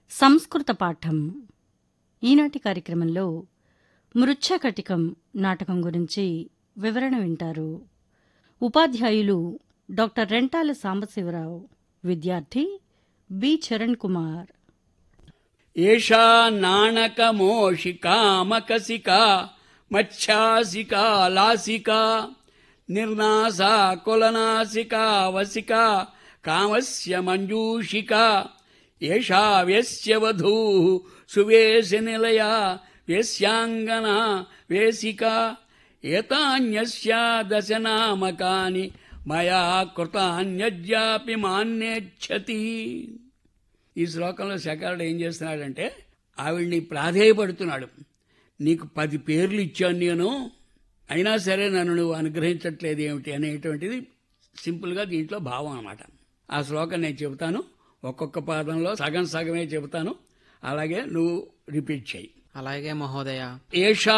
సంస్కృత పాఠం ఈనాటి కార్యక్రమంలో మృచ్ఛకటికం నాటకం గురించి వివరణ వింటారు ఉపాధ్యాయులు డాక్టర్ రెంటాల సాంబశివరావు విద్యార్థి బి చరణ్ కుమార్ ఏషా నాణకమోషికామకసికా మత్స్యాసికా లాసికా నిర్నాసా కులనాసికా వసికా కామస్య మంజూషికా ఏషా వేశ్యవధూ సువేశి నిలయా వేశ్యాంగనా వేసికా ఏతాన్యస్యా దశనామకాని మయా కృతాన్యజ్యాపి మాన్యేచ్చతి ఈ శ్లోకంలో శకారుడు ఏం చేస్తున్నాడంటే ఆవిడ్ని ప్రాధేయపడుతున్నాడు నీకు పది పేర్లు ఇచ్చాను నేను అయినా సరే నన్ను నువ్వు అనుగ్రహించట్లేదు ఏమిటి అనేటువంటిది సింపుల్గా దీంట్లో భావం అన్నమాట ఆ శ్లోకం నేను చెబుతాను ఒక్కొక్క పాదంలో సగం సగమే చెబుతాను అలాగే నువ్వు రిపీట్ చేయి అలాగే మహోదయ ఏషా